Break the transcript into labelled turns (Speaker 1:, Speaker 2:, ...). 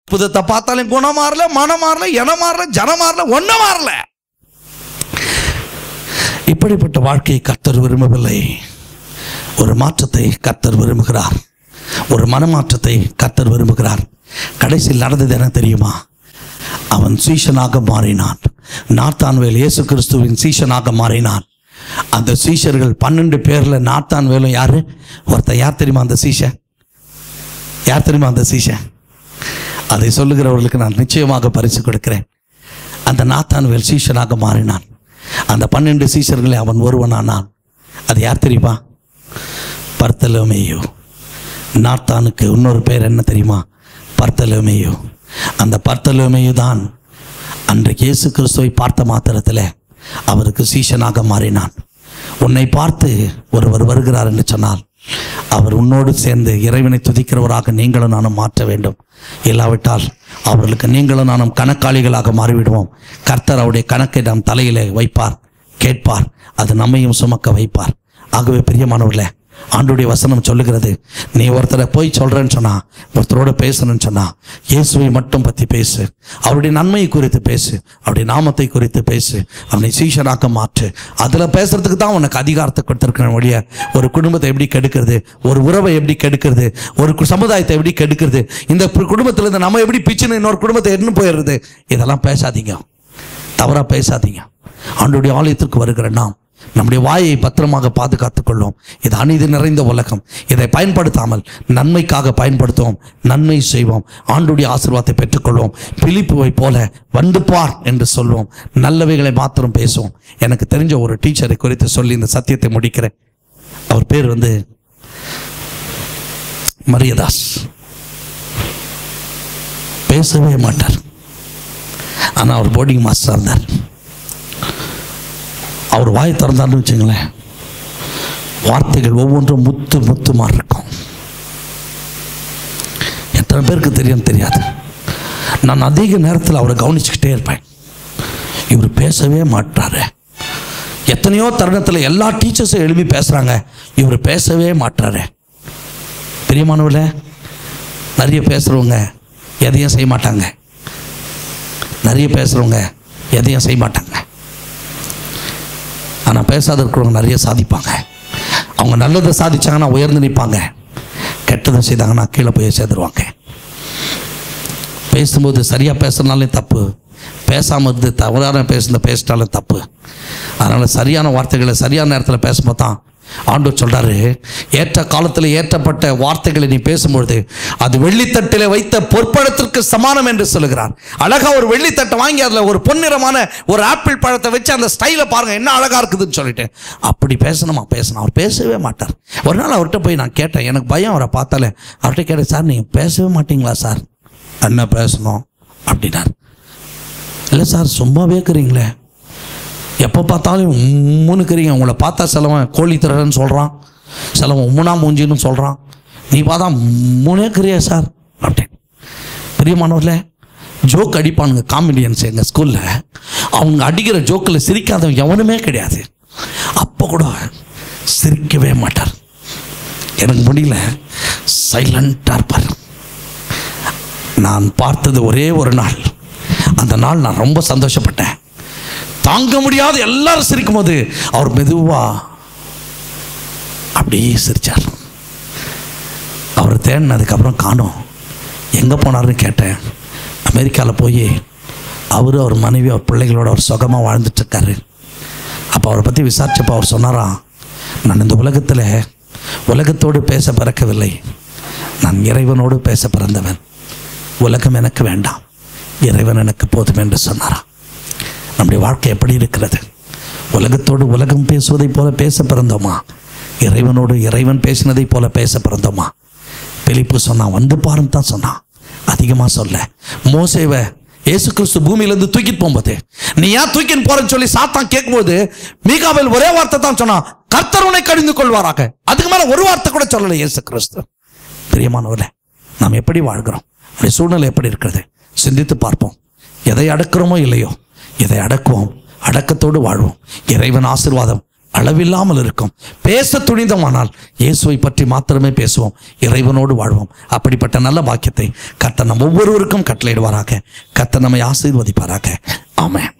Speaker 1: புதத்தை பார்த்தாலும் குணம் மாறல மனம் மாறல இனம் மாறல ஜனம் மாறல ஒன்றும் மாறல இப்படிப்பட்ட வாழ்க்கையை கர்த்தர் விரும்பவில்லை ஒரு மாற்றத்தை கர்த்தர் விரும்புகிறார் ஒரு மனமாற்றத்தை கர்த்தர் விரும்புகிறார் கடைசியில் நடந்தது என்ன தெரியுமா அவன் சீஷனாக மாறினான் நாத்தான்வேல் இயேசு கிறிஸ்துவின் சீஷனாக மாறினான் அந்த சீஷர்கள் பன்னெண்டு பேர்ல நாத்தான்வேலும் யாரு ஒருத்தன் யார் தெரியுமா அந்த சீஷன் யார் தெரியுமா அந்த சீஷன் அதை சொல்லுகிறவர்களுக்கு நான் நிச்சயமாக பரிசு கொடுக்கிறேன் அந்த நாத்தான்வேல் சீஷனாக மாறினான் அந்த பன்னெண்டு சீஷர்களை அவன் ஒருவனானான் அது யார் தெரியுமா பர்த்தலோமேயோ நாத்தானுக்கு இன்னொரு பேர் என்ன தெரியுமா பர்த்தலோமேயோ அந்த பர்த்தலோமேயு தான் அன்றைக்கு இயேசு கிறிஸ்துவை பார்த்த மாத்திரத்தில் அவருக்கு சீஷனாக மாறினான் உன்னை பார்த்து ஒருவர் வருகிறார் என்று சொன்னால் அவர் உன்னோடு சேர்ந்து இறைவனை துதிக்கிறவராக நீங்களும் நானும் மாற்ற வேண்டும் இல்லாவிட்டால் அவர்களுக்கு நீங்களும் நானும் கணக்காளிகளாக மாறிவிடுவோம் கர்த்தர் அவருடைய கணக்கை நம் தலையிலே வைப்பார் கேட்பார் அது நம்மையும் சுமக்க வைப்பார் ஆகவே பிரியமானவர்களே ஆண்டுடைய வசனம் சொல்லுகிறது நீ ஒருத்தரை போய் சொல்றேன்னு சொன்னா ஒருத்தரோட பேசணும்னு சொன்னா இயேசுவை மட்டும் பத்தி பேசு அவருடைய நன்மையை குறித்து பேசு அவருடைய நாமத்தை குறித்து பேசு அவனை சீஷனாக்க மாற்று அதுல பேசுறதுக்கு தான் உனக்கு அதிகாரத்தை கொடுத்துருக்கிற வழிய ஒரு குடும்பத்தை எப்படி கெடுக்கிறது ஒரு உறவை எப்படி கெடுக்கிறது ஒரு கு- சமுதாயத்தை எப்படி கெடுக்கிறது இந்த கு- குடும்பத்துல இருந்து நம்ம எப்படி பிச்சுன்னு இன்னொரு குடும்பத்தை எடுன்னு போயிடுறது இதெல்லாம் பேசாதீங்க தவறா பேசாதீங்க ஆண்டுடைய ஆலயத்திற்கு வருகிற நாம் நம்முடைய வாயை பத்திரமாக பாதுகாத்துக் கொள்ளும் இது அநீதி நிறைந்த உலகம் இதை பயன்படுத்தாமல் நன்மைக்காக பயன்படுத்துவோம் நன்மை செய்வோம் ஆண்டுடைய ஆசீர்வாதத்தை பெற்றுக்கொள்வோம் பிலிப்புவை போல வந்து பார் என்று சொல்வோம் நல்லவைகளை மாத்திரம் பேசுவோம் எனக்கு தெரிஞ்ச ஒரு டீச்சரை குறித்து சொல்லி இந்த சத்தியத்தை முடிக்கிறேன் அவர் பேர் வந்து மரியதாஸ் பேசவே மாட்டார் ஆனால் அவர் போர்டிங் மாஸ்டர் இருந்தார் அவர் வாய் திறந்தார்னு வச்சுங்களேன் வார்த்தைகள் ஒவ்வொன்றும் முத்து முத்து மாதிரி இருக்கும் எத்தனை பேருக்கு தெரியும் தெரியாது நான் அதிக நேரத்தில் அவரை கவனிச்சுக்கிட்டே இருப்பேன் இவர் பேசவே மாட்டாரு எத்தனையோ தருணத்தில் எல்லா டீச்சர்ஸும் எழுப்பி பேசுகிறாங்க இவர் பேசவே மாட்டாரு பிரியமானவர்களே நிறைய பேசுகிறவங்க எதையும் செய்ய மாட்டாங்க நிறைய பேசுகிறவங்க எதையும் செய்ய மாட்டாங்க ஆனால் பேசாத இருக்கிறவங்க நிறைய சாதிப்பாங்க அவங்க நல்லதை சாதிச்சாங்கன்னா உயர்ந்து நிற்பாங்க கெட்டதை செய்தாங்கன்னா கீழே போய் சேர்ந்துருவாங்க பேசும்போது சரியாக பேசுனாலும் தப்பு பேசாமல் இருந்து தவறான பேசுன பேசிட்டாலும் தப்பு அதனால் சரியான வார்த்தைகளை சரியான நேரத்தில் பேசும்போது தான் ஆண்டவர் சொல்றாரு ஏற்ற காலத்தில் ஏற்றப்பட்ட வார்த்தைகளை நீ பேசும்பொழுது அது வெள்ளித்தட்டிலே வைத்த பொற்பழத்திற்கு சமானம் என்று சொல்லுகிறார் அழகா ஒரு வெள்ளித்தட்டை வாங்கி அதில் ஒரு பொன்னிறமான ஒரு ஆப்பிள் பழத்தை வச்சு அந்த ஸ்டைலை பாருங்க என்ன அழகா இருக்குதுன்னு சொல்லிட்டு அப்படி பேசணுமா பேசணும் அவர் பேசவே மாட்டார் ஒரு நாள் அவர்கிட்ட போய் நான் கேட்டேன் எனக்கு பயம் அவரை பார்த்தாலே அவர்கிட்ட கேட்டேன் சார் நீங்கள் பேசவே மாட்டீங்களா சார் என்ன பேசணும் அப்படின்னார் இல்லை சார் சும்மாவே இருக்கிறீங்களே எப்போ பார்த்தாலும் உம்முனுக்கிறீங்க உங்களை பார்த்தா சிலவன் கோழி திறன்னு சொல்கிறான் சிலவன் உம்முனா மூஞ்சின்னு சொல்கிறான் நீ பார்த்தா முனேக்கிறியா சார் அப்படின்னு பிரியமானவர்களே ஜோக் அடிப்பானுங்க காமெடியன்ஸ் எங்கள் ஸ்கூலில் அவங்க அடிக்கிற ஜோக்கில் சிரிக்காதவன் எவனுமே கிடையாது அப்போ கூட சிரிக்கவே மாட்டார் எனக்கு முடியல சைலண்ட்டாக இருப்பார் நான் பார்த்தது ஒரே ஒரு நாள் அந்த நாள் நான் ரொம்ப சந்தோஷப்பட்டேன் தாங்க முடியாத எல்லாரும் சிரிக்கும் போது அவர் மெதுவா அப்படியே சிரிச்சார் அவர் தேடினதுக்கப்புறம் காணோம் எங்கே போனார்னு கேட்டேன் அமெரிக்காவில் போய் அவர் அவர் மனைவி அவர் பிள்ளைகளோட அவர் சுகமாக வாழ்ந்துட்டு இருக்காரு அப்போ அவரை பற்றி விசாரிச்சப்போ அவர் சொன்னாராம் நான் இந்த உலகத்தில் உலகத்தோடு பேச பிறக்கவில்லை நான் இறைவனோடு பேச பிறந்தவன் உலகம் எனக்கு வேண்டாம் இறைவன் எனக்கு போதும் என்று சொன்னாராம் நம்முடைய வாழ்க்கை எப்படி இருக்கிறது உலகத்தோடு உலகம் பேசுவதைப் போல பேச பிறந்தோமா இறைவனோடு இறைவன் பேசினதைப் போல பேச பிறந்தோமா பிலிப்பு சொன்னான் வந்து பாருன்னு தான் சொன்னான் அதிகமாக சொல்ல மோசேவை இயேசு கிறிஸ்து பூமியிலேருந்து தூக்கிட்டு போகும்போது நீ ஏன் தூக்கிட்டு போறேன்னு சொல்லி சாத்தான் கேட்கும்போது மீகாவில் ஒரே வார்த்தை தான் சொன்னான் கர்த்தர் உன்னை கடிந்து கொள்வாராக அதுக்கு மேல ஒரு வார்த்தை கூட சொல்லலை இயேசு கிறிஸ்து பிரியமானவர்களே நாம் எப்படி வாழ்கிறோம் நம்முடைய சூழ்நிலை எப்படி இருக்கிறது சிந்தித்து பார்ப்போம் எதை அடக்கிறோமோ இல்லையோ இதை அடக்குவோம் அடக்கத்தோடு வாழ்வோம் இறைவன் ஆசீர்வாதம் அளவில்லாமல் இருக்கும் பேச துணிந்தமானால் இயேசுவை பற்றி மாத்திரமே பேசுவோம் இறைவனோடு வாழ்வோம் அப்படிப்பட்ட நல்ல வாக்கியத்தை கர்த்தர் நம் ஒவ்வொருவருக்கும் கட்டளையிடுவாராக கர்த்தர் நம்மை ஆசீர்வதிப்பாராக ஆமென்